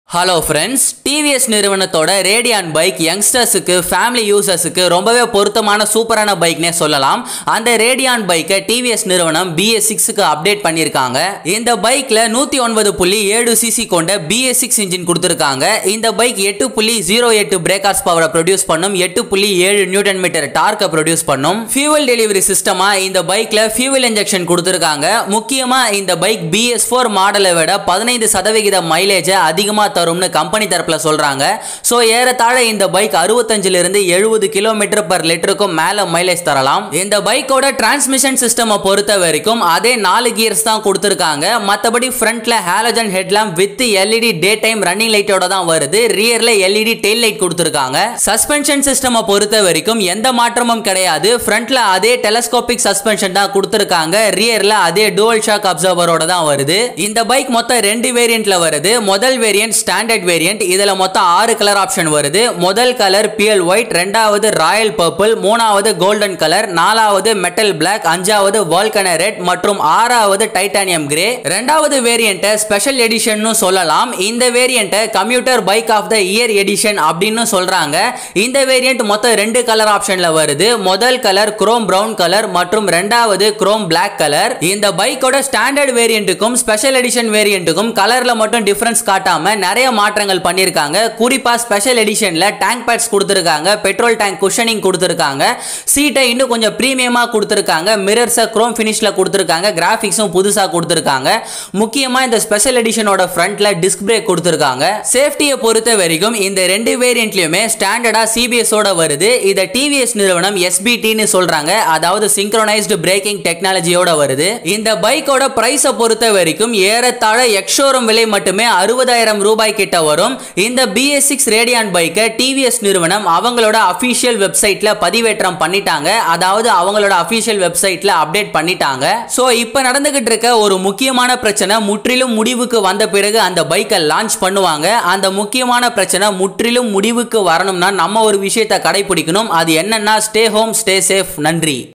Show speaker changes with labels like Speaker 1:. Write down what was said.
Speaker 1: hello friends TVS நிறுவனத்தோட Radeon bike யங்ஸ்டர்ஸுக்கு family யூசர்ஸுக்கு ரொம்பவே பொருத்தமான சூப்பரான பைக்னே சொல்லலாம் அந்த ரேடியான் பைக்கை டிவிஎஸ் நிறுவனம் பிஎஸ் சிக்ஸுக்கு அப்டேட் பண்ணியிருக்காங்க இந்த பைக்கில் நூற்றி ஒன்பது புள்ளி ஏழு சிசி கொண்ட பிஎஸ் சிக்ஸ் இன்ஜின் கொடுத்துருக்காங்க இந்த பைக் எட்டு புள்ளி ஜீரோ எட்டு பிரேக்கர்ஸ் பவரை ப்ரொடியூஸ் பண்ணும் எட்டு புள்ளி ஏழு நியூட்டன் மீட்டர் டார்க்கை ப்ரொடியூஸ் பண்ணும் ஃபியூவல் டெலிவரி சிஸ்டமாக இந்த பைக்கில் ஃபியூவல் இன்ஜெக்ஷன் கொடுத்துருக்காங்க முக்கியமாக இந்த பைக் பிஎஸ் ஃபோர் மாடலை விட பதினைந்து சதவிகித மைலேஜை அதிகமாக தரும்னு கம்பெனி தரப்புல சொல்றாங்க ஸோ ஏறத்தாழ இந்த பைக் அறுபத்தஞ்சுல இருந்து எழுபது கிலோமீட்டர் பர் லிட்டருக்கும் மேல மைலேஜ் தரலாம் இந்த பைக்கோட டிரான்ஸ்மிஷன் சிஸ்டமை பொறுத்த வரைக்கும் அதே நாலு கியர்ஸ் தான் கொடுத்துருக்காங்க மற்றபடி ஃப்ரண்ட்ல halogen headlamp with LED day time running லைட்டோட தான் வருது ரியர்ல எல்இடி டெயில் லைட் கொடுத்துருக்காங்க சஸ்பென்ஷன் சிஸ்டமை பொறுத்த வரைக்கும் எந்த மாற்றமும் கிடையாது ஃப்ரண்ட்ல அதே டெலஸ்கோபிக் சஸ்பென்ஷன் தான் கொடுத்துருக்காங்க ரியர்ல அதே டுவல் ஷாக் அப்சர்வரோட தான் வருது இந்த பைக் மொத்தம் ரெண்டு வேரியண்ட்ல வருது முதல் வேரியன்ட் ஸ்டாண்டர்ட் வேரியன்ட் இதுல மொத்தம் ஆறு கலர் ஆப்ஷன் வருது முதல் கலர் பியல் ஒயிட் ரெண்டாவது ராயல் பர்பிள் மூணாவது கோல்டன் கலர் நாலாவது மெட்டல் பிளாக் அஞ்சாவது வால்கன ரெட் மற்றும் ஆறாவது டைட்டானியம் கிரே ரெண்டாவது வேரியண்ட்டை ஸ்பெஷல் எடிஷன் சொல்லலாம் இந்த வேரியண்ட்டை commuter bike of the year edition அப்படின்னு சொல்றாங்க இந்த வேரியண்ட் மொத்தம் ரெண்டு கலர் ஆப்ஷன்ல வருது முதல் கலர் குரோம் பிரவுன் கலர் மற்றும் ரெண்டாவது குரோம் பிளாக் கலர் இந்த பைக்கோட ஸ்டாண்டர்ட் வேரியண்ட்டுக்கும் ஸ்பெஷல் எடிஷன் வேரியண்ட்டுக்கும் கலர்ல மட்டும் டிஃபரன்ஸ் காட்டாம நிறைய மாற்றங்கள் பண்ணியிருக்காங்க குறிப்பா ஸ்பெஷல் எடிஷன்ல டேங்க் பேட்ஸ் கொடுத்துருக்காங்க பெட்ரோல் டேங்க் குஷனிங் கொடுத்துருக்காங்க சீட்டை இன்னும் கொஞ்சம் ப்ரீமியமா கொடுத்துருக்காங்க மிரர்ஸை குரோம் ஃபினிஷ்ல கொடுத்துருக்காங்க கிராஃபிக்ஸும் புதுசா கொடுத்துருக்காங்க முக்கியமா இந்த ஸ்பெஷல் எடிஷனோட ஃப்ரண்ட்ல டிஸ்க் பிரேக் கொடுத்துருக்காங்க சேஃப்டியை பொறுத்த வரைக்கும் இந்த ரெண்டு வேரியண்ட்லயுமே ஸ்டாண்டர்டா சிபிஎஸோட வருது இதை டிவிஎஸ் நிறுவனம் எஸ்பிடின்னு சொல்றாங்க அதாவது சிங்க்ரோனைஸ்டு பிரேக்கிங் டெக்னாலஜியோட வருது இந்த பைக்கோட பிரைஸை பொறுத்த வரைக்கும் ஏறத்தாழ எக்ஷோரூம் விலை மட்டுமே அறுபதாயிரம் ரூபாய் கிட்ட வரும் இந்த பிஎஸ் சிக்ஸ் ரேடியான் பைக்கை டிவிஎஸ் நிறுவனம் அவங்களோட அஃபிஷியல் வெப்சைட்ல பதிவேற்றம் பண்ணிட்டாங்க அதாவது அவங்களோட அஃபிஷியல் வெப்சைட்ல அப்டேட் பண்ணிட்டாங்க ஸோ இப்போ நடந்துகிட்டு இருக்க ஒரு முக்கியமான பிரச்சனை முற்றிலும் முடிவுக்கு வந்த பிறகு அந்த பைக்கை லான்ச் பண்ணுவாங்க அந்த முக்கியமான பிரச்சனை முற்றிலும் முடிவுக்கு வரணும்னா நம்ம ஒரு விஷயத்தை கடைபிடிக்கணும் அது என்னன்னா ஸ்டே ஹோம் ஸ்டே சேஃப் நன்றி